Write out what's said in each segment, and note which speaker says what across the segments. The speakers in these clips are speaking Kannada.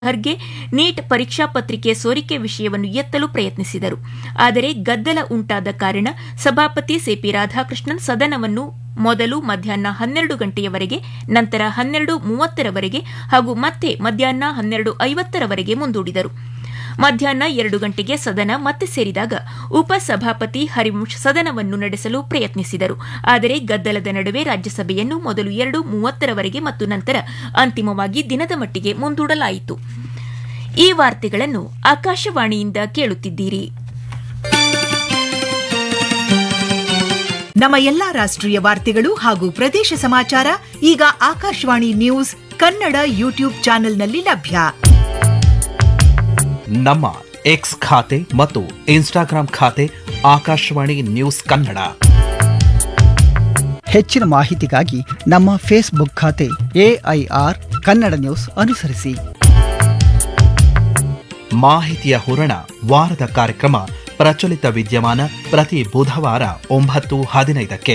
Speaker 1: ಖರ್ಗೆ ನೀಟ್ ಪರೀಕ್ಷಾ ಪತ್ರಿಕೆ ಸೋರಿಕೆ ವಿಷಯವನ್ನು ಎತ್ತಲು ಪ್ರಯತ್ನಿಸಿದರು ಆದರೆ ಗದ್ದಲ ಉಂಟಾದ ಕಾರಣ ಸಭಾಪತಿ ಸಿಪಿ ರಾಧಾಕೃಷ್ಣನ್ ಸದನವನ್ನು ಮೊದಲು ಮಧ್ಯಾಹ್ನ ಹನ್ನೆರಡು ಗಂಟೆಯವರೆಗೆ ನಂತರ ಹನ್ನೆರಡು ಮೂವತ್ತರವರೆಗೆ ಹಾಗೂ ಮತ್ತೆ ಮಧ್ಯಾಹ್ನ ಹನ್ನೆರಡು ಐವತ್ತರವರೆಗೆ ಮುಂದೂಡಿದರು ಮಧ್ಯಾಹ್ನ ಎರಡು ಗಂಟೆಗೆ ಸದನ ಮತ್ತೆ ಸೇರಿದಾಗ ಉಪಸಭಾಪತಿ ಹರಿವಂಶ್ ಸದನವನ್ನು ನಡೆಸಲು ಪ್ರಯತ್ನಿಸಿದರು ಆದರೆ ಗದ್ದಲದ ನಡುವೆ ರಾಜ್ಯಸಭೆಯನ್ನು ಮೊದಲು ಎರಡು ಮೂವತ್ತರವರೆಗೆ ಮತ್ತು ನಂತರ ಅಂತಿಮವಾಗಿ ದಿನದ ಮಟ್ಟಿಗೆ ಮುಂದೂಡಲಾಯಿತು ಈ ವಾರ್ತೆಗಳನ್ನು ಆಕಾಶವಾಣಿಯಿಂದ ಕೇಳುತ್ತಿದ್ದೀರಿ
Speaker 2: ನಮ್ಮ ಎಲ್ಲಾ ರಾಷ್ಟ್ರೀಯ ವಾರ್ತೆಗಳು ಹಾಗೂ ಪ್ರದೇಶ ಸಮಾಚಾರ ಈಗ ಆಕಾಶವಾಣಿ ನ್ಯೂಸ್ ಕನ್ನಡ ಯೂಟ್ಯೂಬ್ ಚಾನೆಲ್ನಲ್ಲಿ ಲಭ್ಯ
Speaker 3: ನಮ್ಮ ಎಕ್ಸ್ ಖಾತೆ ಮತ್ತು ಇನ್ಸ್ಟಾಗ್ರಾಂ ಖಾತೆ ಆಕಾಶವಾಣಿ ನ್ಯೂಸ್ ಕನ್ನಡ
Speaker 4: ಹೆಚ್ಚಿನ ಮಾಹಿತಿಗಾಗಿ ನಮ್ಮ ಫೇಸ್ಬುಕ್ ಖಾತೆ ಎಐಆರ್ ಕನ್ನಡ ನ್ಯೂಸ್ ಅನುಸರಿಸಿ
Speaker 3: ಮಾಹಿತಿಯ ಹೂರಣ ವಾರದ ಕಾರ್ಯಕ್ರಮ ಪ್ರಚಲಿತ ವಿದ್ಯಮಾನ ಪ್ರತಿ ಬುಧವಾರ ಒಂಬತ್ತು ಹದಿನೈದಕ್ಕೆ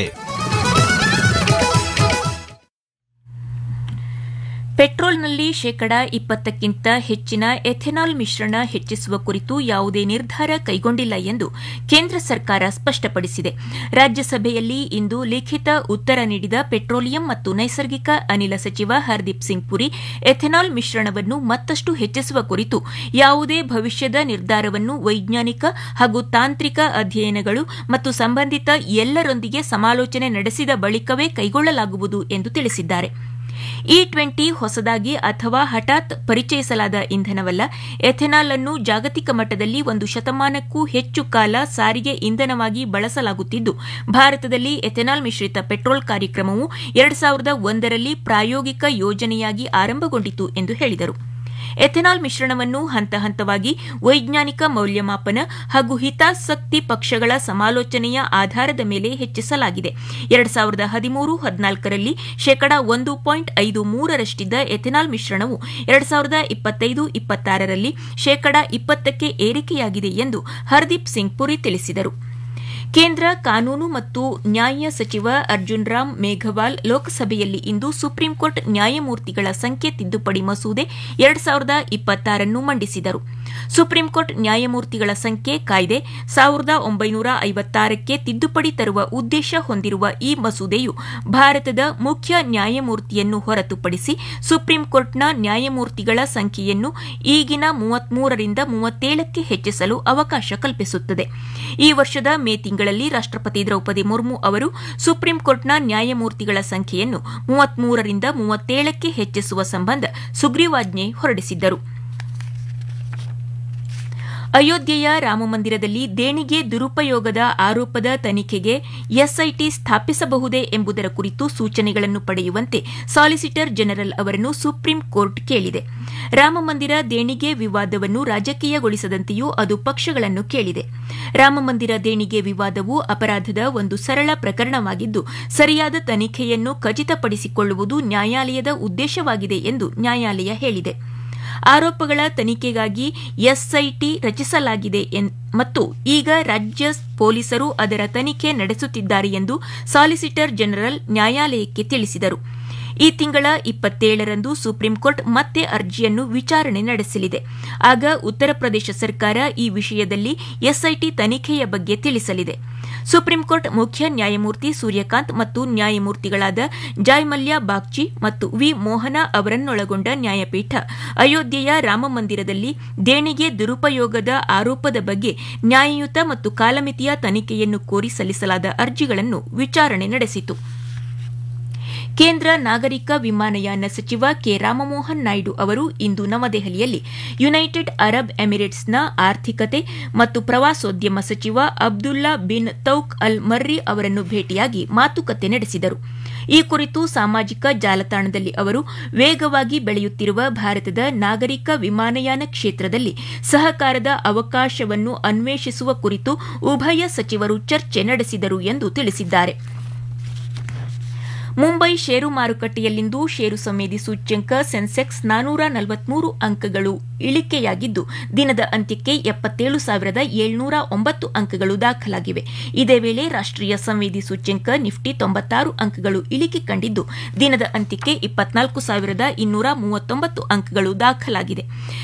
Speaker 1: ಪೆಟ್ರೋಲ್ನಲ್ಲಿ ಶೇಕಡಾ ಇಪ್ಪತ್ತಕ್ಕಿಂತ ಹೆಚ್ಚಿನ ಎಥೆನಾಲ್ ಮಿಶ್ರಣ ಹೆಚ್ಚಿಸುವ ಕುರಿತು ಯಾವುದೇ ನಿರ್ಧಾರ ಕೈಗೊಂಡಿಲ್ಲ ಎಂದು ಕೇಂದ್ರ ಸರ್ಕಾರ ಸ್ಪಷ್ಟಪಡಿಸಿದೆ ರಾಜ್ಯಸಭೆಯಲ್ಲಿ ಇಂದು ಲಿಖಿತ ಉತ್ತರ ನೀಡಿದ ಪೆಟ್ರೋಲಿಯಂ ಮತ್ತು ನೈಸರ್ಗಿಕ ಅನಿಲ ಸಚಿವ ಹರ್ದೀಪ್ ಸಿಂಗ್ ಪುರಿ ಎಥೆನಾಲ್ ಮಿಶ್ರಣವನ್ನು ಮತ್ತಷ್ಟು ಹೆಚ್ಚಿಸುವ ಕುರಿತು ಯಾವುದೇ ಭವಿಷ್ಯದ ನಿರ್ಧಾರವನ್ನು ವೈಜ್ಞಾನಿಕ ಹಾಗೂ ತಾಂತ್ರಿಕ ಅಧ್ಯಯನಗಳು ಮತ್ತು ಸಂಬಂಧಿತ ಎಲ್ಲರೊಂದಿಗೆ ಸಮಾಲೋಚನೆ ನಡೆಸಿದ ಬಳಿಕವೇ ಕೈಗೊಳ್ಳಲಾಗುವುದು ಎಂದು ತಿಳಿಸಿದ್ದಾರೆ ಇ ಟ್ವೆಂಟಿ ಹೊಸದಾಗಿ ಅಥವಾ ಹಠಾತ್ ಪರಿಚಯಿಸಲಾದ ಇಂಧನವಲ್ಲ ಎಥೆನಾಲ್ ಅನ್ನು ಜಾಗತಿಕ ಮಟ್ಟದಲ್ಲಿ ಒಂದು ಶತಮಾನಕ್ಕೂ ಹೆಚ್ಚು ಕಾಲ ಸಾರಿಗೆ ಇಂಧನವಾಗಿ ಬಳಸಲಾಗುತ್ತಿದ್ದು ಭಾರತದಲ್ಲಿ ಎಥೆನಾಲ್ ಮಿಶ್ರಿತ ಪೆಟ್ರೋಲ್ ಕಾರ್ಯಕ್ರಮವು ಎರಡು ಸಾವಿರದ ಒಂದರಲ್ಲಿ ಪ್ರಾಯೋಗಿಕ ಯೋಜನೆಯಾಗಿ ಆರಂಭಗೊಂಡಿತು ಎಂದು ಹೇಳಿದರು ಎಥೆನಾಲ್ ಮಿಶ್ರಣವನ್ನು ಹಂತ ಹಂತವಾಗಿ ವೈಜ್ಞಾನಿಕ ಮೌಲ್ಯಮಾಪನ ಹಾಗೂ ಹಿತಾಸಕ್ತಿ ಪಕ್ಷಗಳ ಸಮಾಲೋಚನೆಯ ಆಧಾರದ ಮೇಲೆ ಹೆಚ್ಚಿಸಲಾಗಿದೆ ಎರಡು ಸಾವಿರದ ಹದಿಮೂರು ಹದಿನಾಲ್ಕರಲ್ಲಿ ಶೇಕಡಾ ಒಂದು ಪಾಯಿಂಟ್ ಐದು ಮೂರರಷ್ಟಿದ್ದ ಎಥೆನಾಲ್ ಮಿಶ್ರಣವು ಎರಡು ಸಾವಿರದ ಇಪ್ಪತ್ತೈದು ಇಪ್ಪತ್ತಾರರಲ್ಲಿ ಶೇಕಡಾ ಇಪ್ಪತ್ತಕ್ಕೆ ಏರಿಕೆಯಾಗಿದೆ ಎಂದು ಹರ್ದೀಪ್ ಸಿಂಗ್ ಪುರಿ ತಿಳಿಸಿದರು ಕೇಂದ್ರ ಕಾನೂನು ಮತ್ತು ನ್ಯಾಯ ಸಚಿವ ಅರ್ಜುನ್ ರಾಮ್ ಮೇಘವಾಲ್ ಲೋಕಸಭೆಯಲ್ಲಿ ಇಂದು ಸುಪ್ರೀಂಕೋರ್ಟ್ ನ್ಯಾಯಮೂರ್ತಿಗಳ ಸಂಖ್ಯೆ ತಿದ್ದುಪಡಿ ಮಸೂದೆ ಎರಡು ಸಾವಿರದ ಇಪ್ಪತ್ತಾರನ್ನು ಮಂಡಿಸಿದರು ಸುಪ್ರೀಂಕೋರ್ಟ್ ನ್ಯಾಯಮೂರ್ತಿಗಳ ಸಂಖ್ಯೆ ಕಾಯ್ದೆ ಸಾವಿರದ ಒಂಬೈನೂರ ಐವತ್ತಾರಕ್ಕೆ ತಿದ್ದುಪಡಿ ತರುವ ಉದ್ದೇಶ ಹೊಂದಿರುವ ಈ ಮಸೂದೆಯು ಭಾರತದ ಮುಖ್ಯ ನ್ಯಾಯಮೂರ್ತಿಯನ್ನು ಹೊರತುಪಡಿಸಿ ಸುಪ್ರೀಂಕೋರ್ಟ್ನ ನ್ಯಾಯಮೂರ್ತಿಗಳ ಸಂಖ್ಯೆಯನ್ನು ಈಗಿನ ಮೂವತ್ಮೂರರಿಂದ ಮೂವತ್ತೇಳಕ್ಕೆ ಹೆಚ್ಚಿಸಲು ಅವಕಾಶ ಕಲ್ಪಿಸುತ್ತದೆ ಈ ವರ್ಷದ ಮೇ ತಿಂಗಳಲ್ಲಿ ರಾಷ್ಟಪತಿ ದ್ರೌಪದಿ ಮುರ್ಮು ಅವರು ಸುಪ್ರೀಂಕೋರ್ಟ್ನ ನ್ಯಾಯಮೂರ್ತಿಗಳ ಸಂಖ್ಯೆಯನ್ನು ಮೂವತ್ಮೂರರಿಂದ ಮೂವತ್ತೇಳಕ್ಕೆ ಹೆಚ್ಚಿಸುವ ಸಂಬಂಧ ಸುಗ್ರೀವಾಜ್ಞೆ ಹೊರಡಿಸಿದ್ದರು ಅಯೋಧ್ಯೆಯ ರಾಮಮಂದಿರದಲ್ಲಿ ದೇಣಿಗೆ ದುರುಪಯೋಗದ ಆರೋಪದ ತನಿಖೆಗೆ ಎಸ್ಐಟಿ ಸ್ಥಾಪಿಸಬಹುದೇ ಎಂಬುದರ ಕುರಿತು ಸೂಚನೆಗಳನ್ನು ಪಡೆಯುವಂತೆ ಸಾಲಿಸಿಟರ್ ಜನರಲ್ ಅವರನ್ನು ಸುಪ್ರೀಂ ಕೋರ್ಟ್ ಕೇಳಿದೆ ರಾಮಮಂದಿರ ದೇಣಿಗೆ ವಿವಾದವನ್ನು ರಾಜಕೀಯಗೊಳಿಸದಂತೆಯೂ ಅದು ಪಕ್ಷಗಳನ್ನು ಕೇಳಿದೆ ರಾಮಮಂದಿರ ದೇಣಿಗೆ ವಿವಾದವು ಅಪರಾಧದ ಒಂದು ಸರಳ ಪ್ರಕರಣವಾಗಿದ್ದು ಸರಿಯಾದ ತನಿಖೆಯನ್ನು ಖಚಿತಪಡಿಸಿಕೊಳ್ಳುವುದು ನ್ಯಾಯಾಲಯದ ಉದ್ದೇಶವಾಗಿದೆ ಎಂದು ನ್ಯಾಯಾಲಯ ಹೇಳಿದೆ ಆರೋಪಗಳ ತನಿಖೆಗಾಗಿ ಎಸ್ಐಟಿ ರಚಿಸಲಾಗಿದೆ ಮತ್ತು ಈಗ ರಾಜ್ಯ ಪೊಲೀಸರು ಅದರ ತನಿಖೆ ನಡೆಸುತ್ತಿದ್ದಾರೆ ಎಂದು ಸಾಲಿಸಿಟರ್ ಜನರಲ್ ನ್ಯಾಯಾಲಯಕ್ಕೆ ತಿಳಿಸಿದರು ಈ ತಿಂಗಳ ಇಪ್ಪತ್ತೇಳರಂದು ಸುಪ್ರೀಂಕೋರ್ಟ್ ಮತ್ತೆ ಅರ್ಜಿಯನ್ನು ವಿಚಾರಣೆ ನಡೆಸಲಿದೆ ಆಗ ಉತ್ತರ ಪ್ರದೇಶ ಸರ್ಕಾರ ಈ ವಿಷಯದಲ್ಲಿ ಎಸ್ಐಟಿ ತನಿಖೆಯ ಬಗ್ಗೆ ತಿಳಿಸಲಿದೆ ಸುಪ್ರೀಂಕೋರ್ಟ್ ಮುಖ್ಯ ನ್ಯಾಯಮೂರ್ತಿ ಸೂರ್ಯಕಾಂತ್ ಮತ್ತು ನ್ಯಾಯಮೂರ್ತಿಗಳಾದ ಜಾಯ್ಮಲ್ಯ ಬಾಗ್ಚಿ ಮತ್ತು ವಿ ಮೋಹನ ಅವರನ್ನೊಳಗೊಂಡ ನ್ಯಾಯಪೀಠ ಅಯೋಧ್ಯೆಯ ರಾಮಮಂದಿರದಲ್ಲಿ ದೇಣಿಗೆ ದುರುಪಯೋಗದ ಆರೋಪದ ಬಗ್ಗೆ ನ್ಯಾಯಯುತ ಮತ್ತು ಕಾಲಮಿತಿಯ ತನಿಖೆಯನ್ನು ಕೋರಿ ಸಲ್ಲಿಸಲಾದ ಅರ್ಜಿಗಳನ್ನು ವಿಚಾರಣೆ ನಡೆಸಿತು ಕೇಂದ್ರ ನಾಗರಿಕ ವಿಮಾನಯಾನ ಸಚಿವ ಕೆ ರಾಮಮೋಹನ್ ನಾಯ್ಡು ಅವರು ಇಂದು ನವದೆಹಲಿಯಲ್ಲಿ ಯುನೈಟೆಡ್ ಅರಬ್ ಎಮಿರೇಟ್ಸ್ನ ಆರ್ಥಿಕತೆ ಮತ್ತು ಪ್ರವಾಸೋದ್ಯಮ ಸಚಿವ ಅಬ್ದುಲ್ಲಾ ಬಿನ್ ತೌಕ್ ಅಲ್ ಮರ್ರಿ ಅವರನ್ನು ಭೇಟಿಯಾಗಿ ಮಾತುಕತೆ ನಡೆಸಿದರು ಈ ಕುರಿತು ಸಾಮಾಜಿಕ ಜಾಲತಾಣದಲ್ಲಿ ಅವರು ವೇಗವಾಗಿ ಬೆಳೆಯುತ್ತಿರುವ ಭಾರತದ ನಾಗರಿಕ ವಿಮಾನಯಾನ ಕ್ಷೇತ್ರದಲ್ಲಿ ಸಹಕಾರದ ಅವಕಾಶವನ್ನು ಅನ್ವೇಷಿಸುವ ಕುರಿತು ಉಭಯ ಸಚಿವರು ಚರ್ಚೆ ನಡೆಸಿದರು ಎಂದು ತಿಳಿಸಿದ್ದಾರೆ ಮುಂಬೈ ಷೇರು ಮಾರುಕಟ್ಟೆಯಲ್ಲಿಂದು ಷೇರು ಸಂವೇದಿ ಸೂಚ್ಯಂಕ ಸೆನ್ಸೆಕ್ಸ್ ನಾನೂರ ನಲವತ್ಮೂರು ಅಂಕಗಳು ಇಳಿಕೆಯಾಗಿದ್ದು ದಿನದ ಅಂತ್ಯಕ್ಕೆ ಎಪ್ಪತ್ತೇಳು ಸಾವಿರದ ಏಳ್ನೂರ ಒಂಬತ್ತು ಅಂಕಗಳು ದಾಖಲಾಗಿವೆ ಇದೇ ವೇಳೆ ರಾಷ್ಟೀಯ ಸಂವೇದಿ ಸೂಚ್ಯಂಕ ನಿಫ್ಟಿ ತೊಂಬತ್ತಾರು ಅಂಕಗಳು ಇಳಿಕೆ ಕಂಡಿದ್ದು ದಿನದ ಅಂತ್ಯಕ್ಕೆ ಇಪ್ಪತ್ನಾಲ್ಕು ಸಾವಿರದ ಇನ್ನೂರ ಮೂವತ್ತೊಂಬತ್ತು ಅಂಕಗಳು ದಾಖಲಾಗಿದೆ